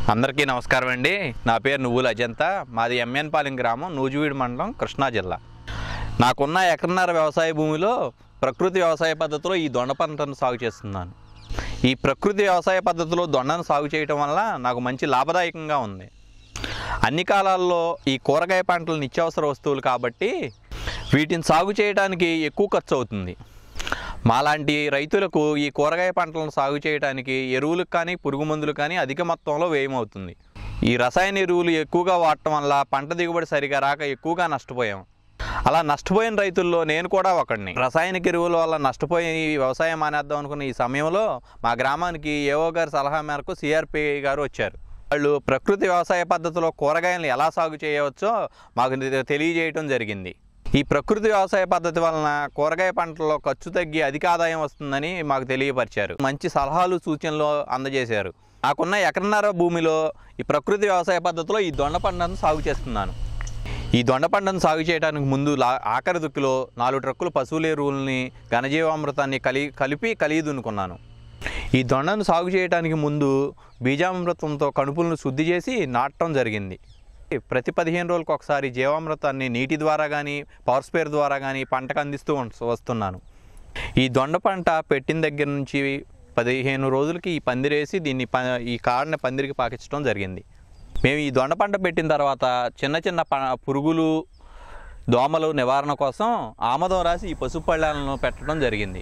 అందరికీ నమస్కారం అండి నా పేరు నువ్వుల అజంతా మాది ఎంఎన్ పాలెం గ్రామం నూజివీడు మండలం కృష్ణా జిల్లా నాకున్న ఎకరన్నర వ్యవసాయ భూమిలో ప్రకృతి వ్యవసాయ పద్ధతిలో ఈ దొండ పంటను సాగు చేస్తున్నాను ఈ ప్రకృతి వ్యవసాయ పద్ధతిలో దొండను సాగు చేయటం వల్ల నాకు మంచి లాభదాయకంగా ఉంది అన్ని కాలాల్లో ఈ కూరగాయ పంటలు నిత్యావసర వస్తువులు కాబట్టి వీటిని సాగు చేయడానికి ఎక్కువ ఖర్చు అవుతుంది మాలాంటి రైతులకు ఈ కూరగాయ పంటలను సాగు చేయడానికి ఎరువులకు కానీ పురుగు మందులు కానీ అధిక మొత్తంలో వ్యయమవుతుంది ఈ రసాయన ఎరువులు ఎక్కువగా వాడటం వల్ల పంట దిగుబడి సరిగా రాక ఎక్కువగా నష్టపోయాం అలా నష్టపోయిన రైతుల్లో నేను కూడా ఒకడిని రసాయనిక ఎరువుల వల్ల నష్టపోయి ఈ వ్యవసాయం మానేద్దాం అనుకున్న ఈ సమయంలో మా గ్రామానికి ఏవో గారి సలహా మేరకు సిఆర్పి గారు వచ్చారు వాళ్ళు ప్రకృతి వ్యవసాయ పద్ధతిలో కూరగాయలను ఎలా సాగు చేయవచ్చో మాకు తెలియజేయటం జరిగింది ఈ ప్రకృతి వ్యవసాయ పద్ధతి వలన కూరగాయ పంటల్లో ఖర్చు తగ్గి అధిక ఆదాయం వస్తుందని మాకు తెలియపరిచారు మంచి సలహాలు సూచనలు అందజేశారు నాకున్న ఎకరన్నర భూమిలో ఈ ప్రకృతి వ్యవసాయ పద్ధతిలో ఈ దొండ పంటను సాగు చేస్తున్నాను ఈ దొండ పంటను సాగు చేయడానికి ముందు లా ఆఖరి దుక్కిలో నాలుగు ట్రక్కులు పశువుల ఎరువుల్ని ఘనజీవామృతాన్ని కలి కలిపి కలిగి దున్నుకున్నాను ఈ దొండను సాగు చేయడానికి ముందు బీజామృతంతో కణుపులను శుద్ధి చేసి నాటడం జరిగింది ప్రతి పదిహేను రోజులకు ఒకసారి జీవామృతాన్ని నీటి ద్వారా కానీ పవర్ స్పేర్ ద్వారా కానీ పంటకు అందిస్తూ ఉంట- వస్తున్నాను ఈ దొండ పంట పెట్టిన దగ్గర నుంచి పదిహేను రోజులకి ఈ పందిరేసి దీన్ని ప ఈ కాడని పందిరికి పాకించడం జరిగింది మేము ఈ దొండ పంట పెట్టిన తర్వాత చిన్న చిన్న ప పురుగులు దోమలు నివారణ కోసం ఆమదం రాసి ఈ పసుపు పళ్ళాలను పెట్టడం జరిగింది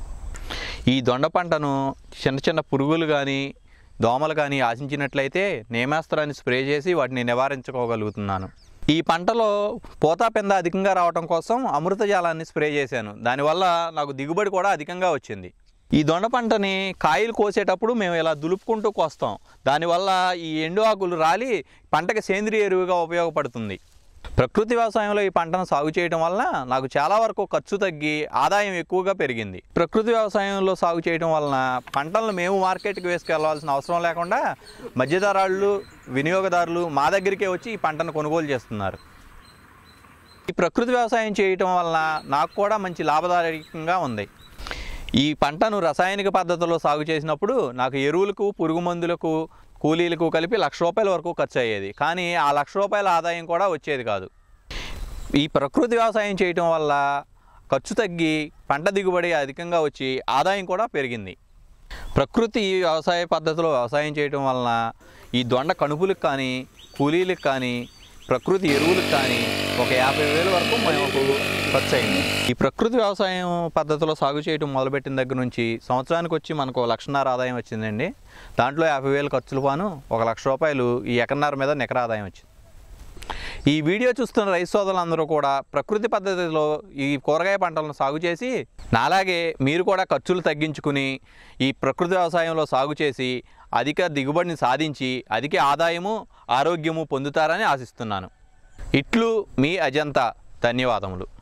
ఈ దొండ పంటను చిన్న చిన్న పురుగులు కానీ దోమలు కానీ ఆశించినట్లయితే నేమాస్త్రాన్ని స్ప్రే చేసి వాటిని నివారించుకోగలుగుతున్నాను ఈ పంటలో పోతా పెంద అధికంగా రావటం కోసం అమృతజాలాన్ని స్ప్రే చేశాను దానివల్ల నాకు దిగుబడి కూడా అధికంగా వచ్చింది ఈ దొండ పంటని కాయలు కోసేటప్పుడు మేము ఇలా దులుపుకుంటూ కోస్తాం దానివల్ల ఈ ఎండు ఆకులు రాలి పంటకి సేంద్రియ ఎరువుగా ఉపయోగపడుతుంది ప్రకృతి వ్యవసాయంలో ఈ పంటను సాగు చేయడం వల్ల నాకు చాలా వరకు ఖర్చు తగ్గి ఆదాయం ఎక్కువగా పెరిగింది ప్రకృతి వ్యవసాయంలో సాగు చేయడం వలన పంటలను మేము మార్కెట్కి వేసుకెళ్లాల్సిన అవసరం లేకుండా మధ్యధరాళ్ళు వినియోగదారులు మా దగ్గరికే వచ్చి ఈ పంటను కొనుగోలు చేస్తున్నారు ఈ ప్రకృతి వ్యవసాయం చేయటం వలన నాకు కూడా మంచి లాభదాయకంగా ఉంది ఈ పంటను రసాయనిక పద్ధతిలో సాగు చేసినప్పుడు నాకు ఎరువులకు పురుగు మందులకు కూలీలకు కలిపి లక్ష రూపాయల వరకు ఖర్చు అయ్యేది కానీ ఆ లక్ష రూపాయల ఆదాయం కూడా వచ్చేది కాదు ఈ ప్రకృతి వ్యవసాయం చేయటం వల్ల ఖర్చు తగ్గి పంట దిగుబడి అధికంగా వచ్చి ఆదాయం కూడా పెరిగింది ప్రకృతి వ్యవసాయ పద్ధతిలో వ్యవసాయం చేయటం వలన ఈ దొండ కణుపులకు కానీ కూలీలకు కానీ ప్రకృతి ఎరువులకు కానీ ఒక యాభై వేల వరకు మనకు ఖర్చు అయింది ఈ ప్రకృతి వ్యవసాయం పద్ధతిలో సాగు చేయటం మొదలుపెట్టిన దగ్గర నుంచి సంవత్సరానికి వచ్చి మనకు ఒక లక్షన్నర ఆదాయం వచ్చిందండి దాంట్లో యాభై వేలు ఖర్చులు పాను ఒక లక్ష రూపాయలు ఈ ఎకరన్నర మీద నికర ఆదాయం వచ్చింది ఈ వీడియో చూస్తున్న రైతు సోదరులందరూ కూడా ప్రకృతి పద్ధతిలో ఈ కూరగాయ పంటలను సాగు చేసి నాలాగే మీరు కూడా ఖర్చులు తగ్గించుకుని ఈ ప్రకృతి వ్యవసాయంలో సాగు చేసి అధిక దిగుబడిని సాధించి అధిక ఆదాయము ఆరోగ్యము పొందుతారని ఆశిస్తున్నాను ఇట్లు మీ అజంతా ధన్యవాదములు